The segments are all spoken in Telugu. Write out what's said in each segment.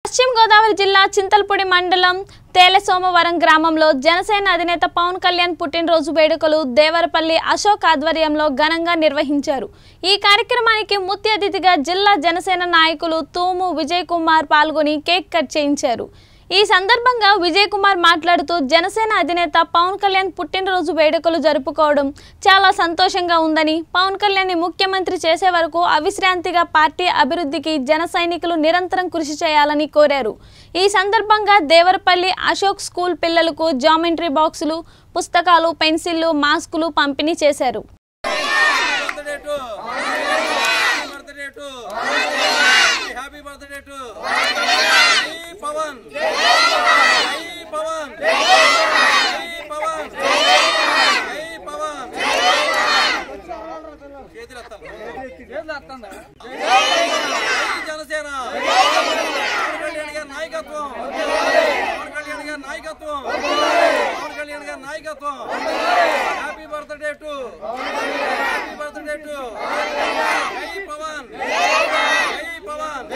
పశ్చిమ గోదావరి జిల్లా చింతలపూడి మండలం తేలసోమవరం గ్రామంలో జనసేన అధినేత పవన్ కళ్యాణ్ పుట్టినరోజు వేడుకలు దేవరపల్లి అశోక్ ఆధ్వర్యంలో ఘనంగా నిర్వహించారు ఈ కార్యక్రమానికి ముఖ్య అతిథిగా జిల్లా జనసేన నాయకులు తూము విజయ్ కుమార్ పాల్గొని కేక్ కట్ చేయించారు ఈ సందర్భంగా విజయ్ కుమార్ మాట్లాడుతూ జనసేన అధినేత పవన్ కళ్యాణ్ పుట్టినరోజు వేడుకలు జరుపుకోవడం చాలా సంతోషంగా ఉందని పవన్ కళ్యాణ్ ముఖ్యమంత్రి చేసే వరకు అవిశ్రాంతిగా పార్టీ అభివృద్ధికి జన సైనికులు నిరంతరం కృషి చేయాలని కోరారు ఈ సందర్భంగా దేవరపల్లి అశోక్ స్కూల్ పిల్లలకు జామెంట్రీ బాక్సులు పుస్తకాలు పెన్సిళ్లు మాస్కులు పంపిణీ చేశారు birthday to birthday to happy birthday to జై పవన్ జై పవన్ జై పవన్ జై పవన్ చేతులు ఎత్తాలి చేతులు ఎత్తండి జై జనసేన పవన్ కళ్యాణ్ గారి నాయకత్వం పవన్ కళ్యాణ్ గారి నాయకత్వం పవన్ కళ్యాణ్ గారి నాయకత్వం happy birthday to happy birthday to జై పవన్ జై పవన్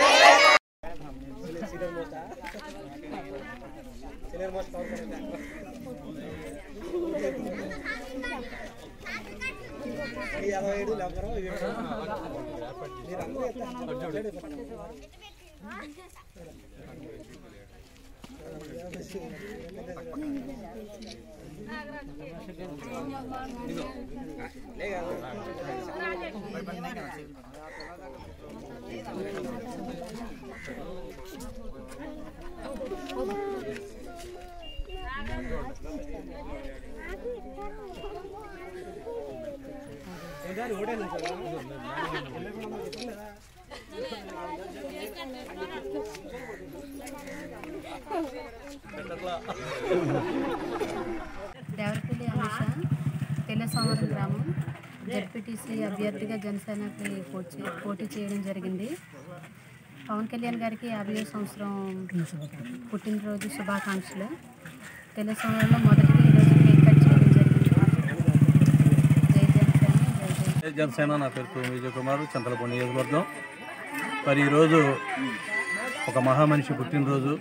దేవరపల్లి అమిష తెల్లసోమరం గ్రామం జడ్పీటీసీ అభ్యర్థిగా జనసేనకి పోటీ పోటీ చేయడం జరిగింది పవన్ కళ్యాణ్ గారికి యాభై సంవత్సరం పుట్టినరోజు శుభాకాంక్షలు తెల్లసోమరంలో మొదటిగా ఈరోజు కేక్ కట్ చేయడం జరిగింది జై జనసేన జై జై జనసేన నా పేరు తూము విజయ్ కుమార్ చింతలపూడి నియోజకవర్గం మరి ఈరోజు ఒక మహామనిషి పుట్టినరోజు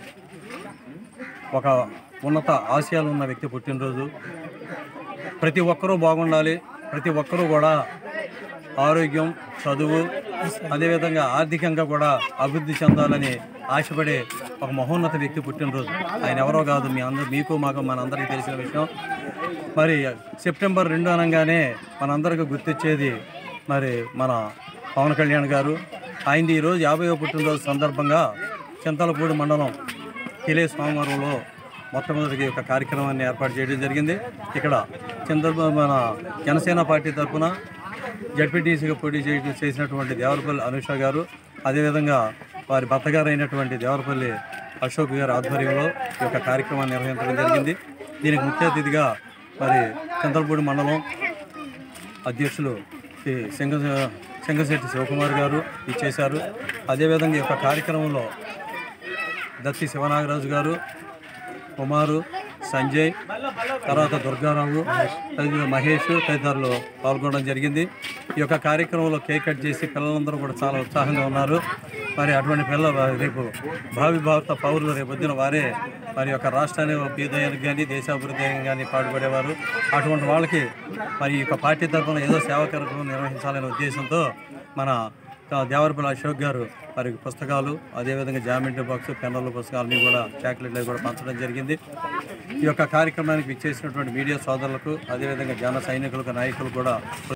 ఒక ఉన్నత ఆశయాలు ఉన్న వ్యక్తి పుట్టినరోజు ప్రతి ఒక్కరూ బాగుండాలి ప్రతి ఒక్కరూ కూడా ఆరోగ్యం చదువు అదేవిధంగా ఆర్థికంగా కూడా అభివృద్ధి చెందాలని ఆశపడే ఒక మహోన్నత వ్యక్తి పుట్టినరోజు ఆయన ఎవరో కాదు మీ అందరూ మీకు మాకు మనందరికీ తెలిసిన విషయం మరి సెప్టెంబర్ రెండు అనగానే మనందరికీ గుర్తొచ్చేది మరి మన పవన్ కళ్యాణ్ గారు ఆయనది ఈరోజు యాభైవ పుట్టినరోజు సందర్భంగా చింతలపూడి మండలం కిలే సోమవారంలో మొట్టమొదటి ఒక కార్యక్రమాన్ని ఏర్పాటు చేయడం జరిగింది ఇక్కడ చంద్ర మన జనసేన పార్టీ తరఫున జడ్పీటీసీగా పోటీ చేయ- చేసినటువంటి దేవరపల్లి అనుష గారు అదేవిధంగా వారి భర్తగారు అయినటువంటి దేవరపల్లి అశోక్ గారి ఆధ్వర్యంలో ఈ యొక్క కార్యక్రమాన్ని నిర్వహించడం జరిగింది దీనికి ముఖ్య అతిథిగా మరి చంద్రపూడి మండలం అధ్యక్షులు శ్రీ సింగ సింగశెట్టి శివకుమార్ గారు ఇచ్చేశారు అదేవిధంగా ఈ యొక్క కార్యక్రమంలో దత్తి శివనాగరాజు గారు కుమారు సంజయ్ తర్వాత దుర్గారావు తదితర మహేష్ తదితరులు పాల్గొనడం జరిగింది ఈ యొక్క కార్యక్రమంలో కేక్ కట్ చేసి పిల్లలందరూ కూడా చాలా ఉత్సాహంగా ఉన్నారు మరి అటువంటి పిల్లలు రేపు భావి భారత పౌరులు రేపు పొద్దున వారే మరి యొక్క రాష్ట్రాన్ని అభ్యుదయానికి కానీ దేశాభివృద్ధి కానీ పాటుపడేవారు అటువంటి వాళ్ళకి మరి ఈ యొక్క పార్టీ తరఫున ఏదో సేవా కార్యక్రమం నిర్వహించాలనే ఉద్దేశంతో మన దేవరపల్లి అశోక్ గారు మరి పుస్తకాలు అదేవిధంగా జామెంట్రీ బాక్స్ పెన్నులు పుస్తకాలు అన్నీ కూడా చాక్లెట్లు అవి కూడా పంచడం జరిగింది ఈ యొక్క కార్యక్రమానికి విచ్చేసినటువంటి మీడియా సోదరులకు అదేవిధంగా జన సైనికులకు నాయకులు కూడా